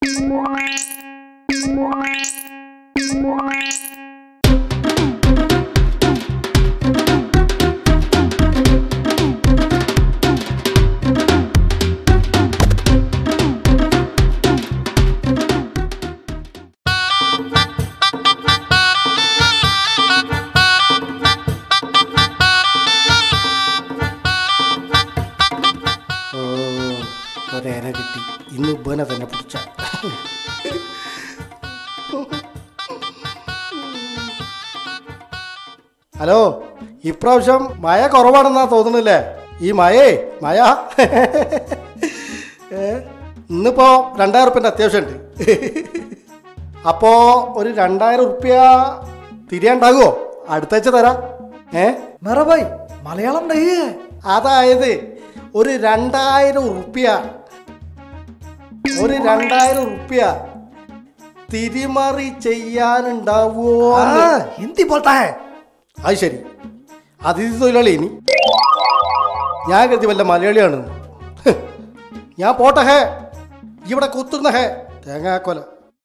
ഓ ഒരേന കിട്ടി ഇന്ന് ഇബനെ തന്നെ പിടിച്ച ഹലോ ഇപ്രാവശ്യം മഴ കുറവാണെന്നാ തോന്നുന്നില്ലേ ഈ മഴേ മഴ ഏ, ഇന്നിപ്പോ രണ്ടായിരം ഉറുപ്പ്യൻ്റെ അത്യാവശ്യമുണ്ട് അപ്പോ ഒരു രണ്ടായിരം ഉറുപ്പ്യ തിരിയാണ്ടാകുമോ അടുത്താഴ്ച തരാം ഏ മെറബായ് മലയാളം ഡയ്യേ അതായത് ഒരു രണ്ടായിരം ഉറുപ്പ്യ ഒരു രണ്ടായിരം ഉറുപ്പ്യ തിരിമറി ചെയ്യാനുണ്ടാവുമോ ഹിന്ദി പോലത്തെ ഹേ അത് ശരി അതിഥി തൊഴിലാളി ഇനി ഞാൻ കരുതി വല്ല മലയാളിയാണ് ഹ്. ഞാൻ പോട്ടെ ഹേ ഇവിടെ കുത്തുന്ന ഹേ തേങ്ങാക്കൊല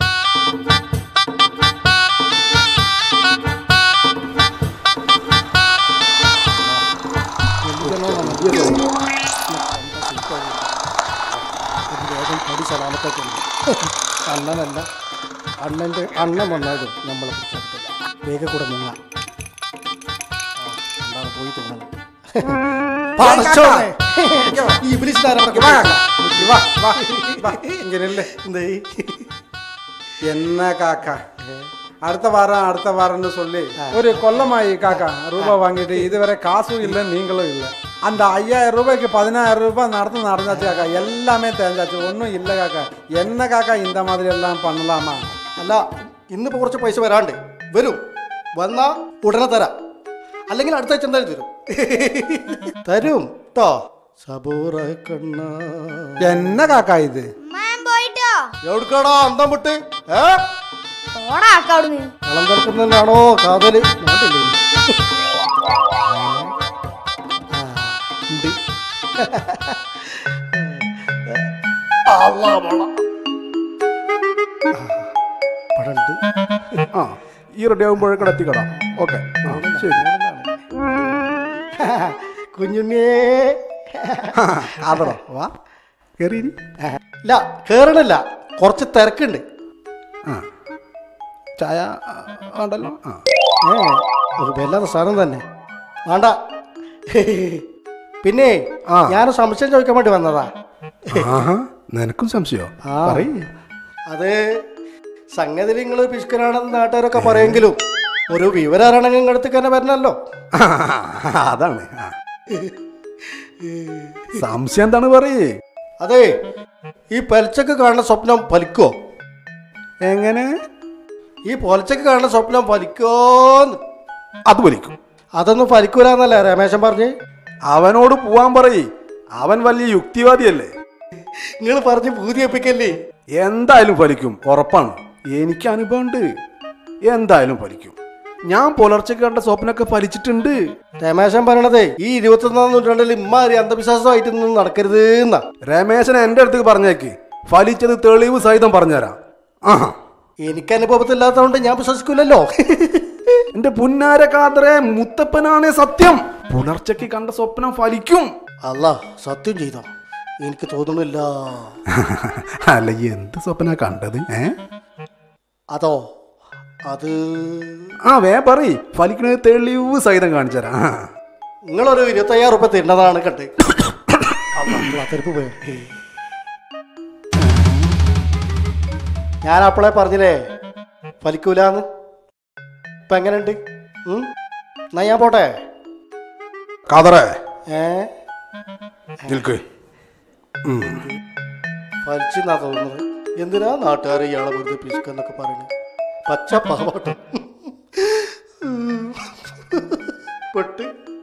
അണ്ണനല്ല അണ്ണൻ്റെ അണ്ണൻ വന്നാലും നമ്മളെ പിടിച്ചെടുത്തില്ല വേഗം കൂടെ മുങ്ങാം ആ, എന്താണ് പോയി തോന്നുന്നത് പടച്ചോനെ. ഈ ഇബിലിസ്റ്റാരെ അവിടെ വാ, കൊണ്ടുപോയി. വാ, വാ, വാ, ഇങ്ങനെയല്ലേ എന്തേ? என்ன காக்கா அடுத்த வாரம் அடுத்த வாரம்னு சொல்லி ஒரு கொல்லமாயி காக்கா ரூபாய் வாங்கிட்டு இதுவரை காசும் இல்லை நீங்களும் இல்லை அந்த ஐயாயிரம் ரூபாய்க்கு பதினாயிரம் ரூபாய் நடத்து நடந்தாச்சு காக்கா எல்லாமே தெரிஞ்சாச்சு ஒன்றும் இல்லை காக்கா என்ன காக்கா இந்த மாதிரி எல்லாம் பண்ணலாமா അല്ല ഇന്നിപ്പോ കുറച്ച് പൈസ വരാണ്ട് വരും വന്നാ ഉടനെ തരാം അല്ലെങ്കിൽ അടുത്ത ആഴ്ച എന്തായാലും തരും തരും കേട്ടോ സബൂറ കണ്ണ என்ன காக்கா இது ഞാൻ പോയിട്ടോ എവിടുക്കാടാ അന്തം വിട്ട് ഏ പോടാ അക്ക അവിടുന്ന് കളം തലക്കുന്നതിനാണോ കാതല് നോട്ടില്ലേ ആ, ഉണ്ട്. അള്ളാ, മോള. ആ, ഇവിടെ ഉണ്ട്. ആ ഈ റെഡി ആകുമ്പോഴേക്കും എത്തിക്കടാ ഓക്കെ ആ ശരി കുഞ്ഞുണ്ണേ അതറോ വാ കയറി ഇല്ല കേറണില്ല കുറച്ച് തിരക്കുണ്ട് ആ ചായ ആ, ഉണ്ടല്ലോ ആ ഏ ഒരു വല്ലാത്ത സാധനം തന്നെ വേണ്ട പിന്നെ ആ. ഞാൻ സംശയം ചോദിക്കാൻ വേണ്ടി വന്നതാ ആഹാ നിനക്കും സംശയോ ആ. പറയ് അത് സംഗതി നിങ്ങൾ പിശുക്കനാണെന്ന് നാട്ടുകാരൊക്കെ പറയുമെങ്കിലും ഒരു വിവരം അറിയണമെങ്കിൽ ഇങ്ങടുത്ത് തന്നെ വരണല്ലോ ആ, അതാണ് ആ. സംശയം എന്താണ് പറയേ അതെ ഈ പലിച്ചക്ക് കാണുന്ന സ്വപ്നം ഫലിക്കോ എങ്ങനെ ഈ പൊലച്ചക്ക് കാണുന്ന സ്വപ്നം ഫലിക്കോന്ന് അത് വലിക്കും അതൊന്നും ഫലിക്കൂലെന്നല്ലേ രമേശൻ പറഞ്ഞ് അവനോട് പോവാൻ പറയ് അവൻ വലിയ യുക്തിവാദിയല്ലേ നിങ്ങൾ പറഞ്ഞ് പൂതിയപ്പിക്കല്ലേ എന്തായാലും ഫലിക്കും ഉറപ്പാണ് എനിക്ക് അനുഭവമുണ്ട് എന്തായാലും ഫലിക്കും ഞാൻ പുലർച്ചയ്ക്ക് കണ്ട സ്വപ്നമൊക്കെ ഫലിച്ചിട്ടുണ്ട് രമേശൻ പറയണതേ ഈ ഇരുപത്തൊന്നാം നൂറ്റാണ്ടിൽ ഇമ്മാതിരി അന്ധവിശ്വാസമായിട്ടൊന്നും നടക്കരുത് എന്നാ രമേശൻ എൻ്റെ അടുത്തേക്ക് പറഞ്ഞേക്ക് ഫലിച്ചത് തെളിവ് സഹിതം പറഞ്ഞുതരാം ആഹാ എനിക്ക് അനുഭവത്തില്ലാത്തതുകൊണ്ട് ഞാൻ വിശ്വസിക്കൂലല്ലോ എന്റെ പുന്നാര കാതറെ മുത്തപ്പനാണേ സത്യം പുലർച്ചയ്ക്ക് കണ്ട സ്വപ്നം ഫലിക്കും അല്ല സത്യം ചെയ്തോ എനിക്ക് തോന്നുന്നില്ല അല്ല എന്ത് സ്വപ്ന കണ്ടത് ഏ അതോ അത് ആ വേ പറയ് ഫലിക്കണത് തെളിവ് സഹിതം കാണിച്ചുതരാം ആ. നിങ്ങളൊരു ഇരുപത്തയ്യായിരം റുപ്യ തരുന്നതാണ് കണ്ട് തെരുപ്പ് പോയോ ഞാൻ അപ്പോളെ പറഞ്ഞില്ലേ ഫലിക്കൂലെന്ന് ഇപ്പൊ എങ്ങനെയുണ്ട് ഉം? എന്നാ ഞാൻ പോട്ടെ കാതറേ ഏ നിൽക്ക് ഉം. ഫലിച്ചെന്നാ തോന്നുന്നത് എന്തിനാ നാട്ടുകാർ ഇയാളെ വെറുതെ പിശുക്കെന്നൊക്കെ പറയുന്നത് പച്ച പാവാട്ടം പെട്ട്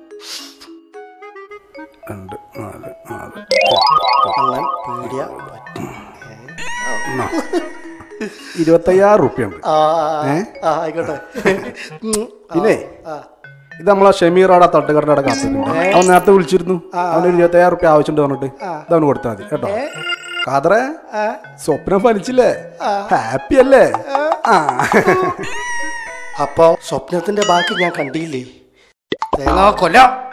രണ്ട് നാല് നാല് അണ്ണൻ പീടിയ പറ്റി എന്നാ. ഇരുപത്തയ്യായിരം റുപ്യ ഉണ്ട് ആ ഏ? ആ, ആയിക്കോട്ടെ ഉം, ആ, പിന്നെ ആ ഇത് നമ്മളെ ഷമീറാടെ തട്ടുകാരുടെ അവിടെ കാത്തിട്ടുണ്ട് അവൻ നേരത്തെ വിളിച്ചിരുന്നു അവന് ഇരുപത്തയ്യായിരം റുപ്യ ആവശ്യമുണ്ട് പറഞ്ഞിട്ട് ഇത് അവന് കൊടുത്താൽ മതി കേട്ടോ കാതറേ സ്വപ്നം ഫലിച്ചില്ലേ ഹാപ്പി അല്ലേ ആ അപ്പോ സ്വപ്നത്തിന്റെ ബാക്കി ഞാൻ കണ്ടില്ലേ തേങ്ങാ കൊല